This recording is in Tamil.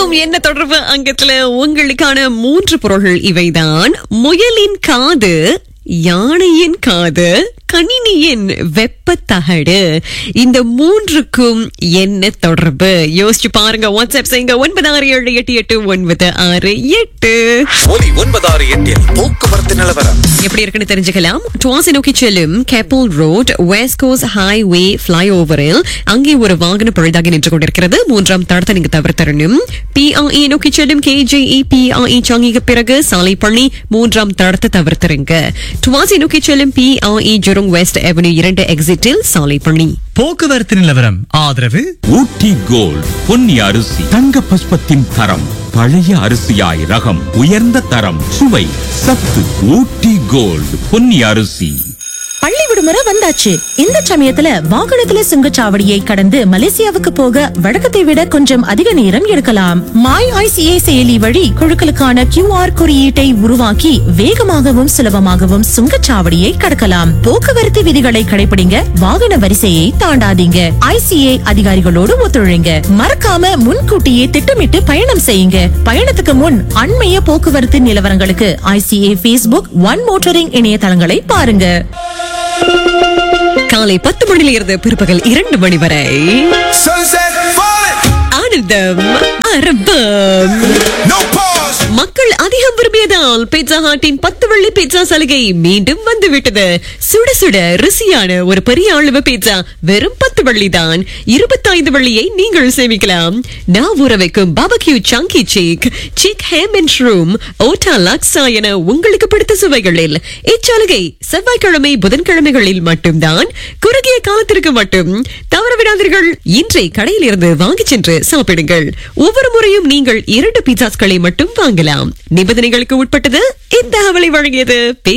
வணக்கம் என்ன தொடர்பு அங்கத்துல உங்களுக்கான மூன்று பொருள்கள் இவைதான் முயலின் காது யானையின் காது கணினியின் வெப்பத்தகடு இந்த மூன்றுக்கும் என்ன தொடர்பு யோசிச்சு பாருங்க வாட்ஸ்அப் செய்யுங்க ஒன்பது ஆறு ஏழு எட்டு எட்டு ஒன்பது ஆறு எட்டு ஒலி ஒன்பதாறு எட்டில் போக்குவரத்து நிலவரம் எப்படி இருக்குன்னு தெரிஞ்சுக்கலாம் டுவாசி நோக்கி செல்லும் Keppel road west coast highway fly ஓவரில் அங்கே ஒரு வாகனம் பழுதாகி நின்று கொண்டிருக்கிறது மூன்றாம் தடத்தை நீங்க தவிர்த்தரணும் பிஆஇ நோக்கி செல்லும் கேஜேஇ பிஆஇ சாங்கிக்கு பிறகு சாலை பணி மூன்றாம் தடத்தை தவிர்த்துருங்க டுவாசி நோக்கி செல்லும் பிஆஇ ஜெரோங் வெஸ்ட் அவென்யூ இரண்டு எக்ஸிட்டில் சாலை பணி போக்குவரத்து நிலவரம் ஆதரவு ஊட்டி கோல்ட் பொன்னி அரிசி தங்க பஸ்பத்தின் தரம் பழைய அரிசியாய் ரகம் உயர்ந்த தரம் சுவை சத்து ஊட்டி கோல்ட் பொன்னி அரிசி பள்ளி விடுமுறை வந்தாச்சு இந்த சமயத்துல வாகனத்துல சுங்கச்சாவடியை கடந்து மலேசியாவுக்கு போக வழக்கத்தை விட கொஞ்சம் அதிக நேரம் எடுக்கலாம் மாய் ஐசிஏ செயலி வழி குழுக்களுக்கான கியூஆர் குறியீட்டை உருவாக்கி வேகமாகவும் சுலபமாகவும் சுங்கச்சாவடியை கடக்கலாம் போக்குவரத்து விதிகளை கடைபிடிங்க வாகன வரிசையை தாண்டாதீங்க ஐசிஏ அதிகாரிகளோடு ஒத்துழைங்க மறக்காம முன்கூட்டியே திட்டமிட்டு பயணம் செய்யுங்க பயணத்துக்கு முன் அண்மைய போக்குவரத்து நிலவரங்களுக்கு ஐசிஏ பேஸ்புக் ஒன் மோட்டரிங் இணையதளங்களை பாருங்க காலை பத்து மணியில இருந்து பிற்பகல் இரண்டு மணி வரை Sunset falling, ஆனந்தம் அரபம் no pause. மக்கள் அதிகம் விரும்பியதால் பீட்சா ஹாட்டின் பத்து வெள்ளி பீட்சா சலுகை மீண்டும் வந்துவிட்டது சுட சுட ருசியான ஒரு பெரிய அளவு பீட்சா வெறும் பத்து வெள்ளி தான் இருபத்தைந்து வெள்ளியை நீங்கள் சேமிக்கலாம் நான் ஊற வைக்கும் barbecue chunky chick chick ham and shroom otah laksa என உங்களுக்கு பிடித்த சுவைகளில் இச்சலுகை செவ்வாய்க்கிழமை புதன்கிழமைகளில் மட்டும்தான் குறுகிய காலத்திற்கு மட்டும் தவறவிடாதீர்கள் இன்றை கடையில் இருந்து வாங்கிச் சென்று சாப்பிடுங்கள் ஒவ்வொரு முறையும் நீங்கள் இரண்டு பீட்சாஸ்களை மட்டும் வாங்கலாம் நிபந்தனைகளுக்கு உட்பட்டது இத்தகவலை வழங்கியது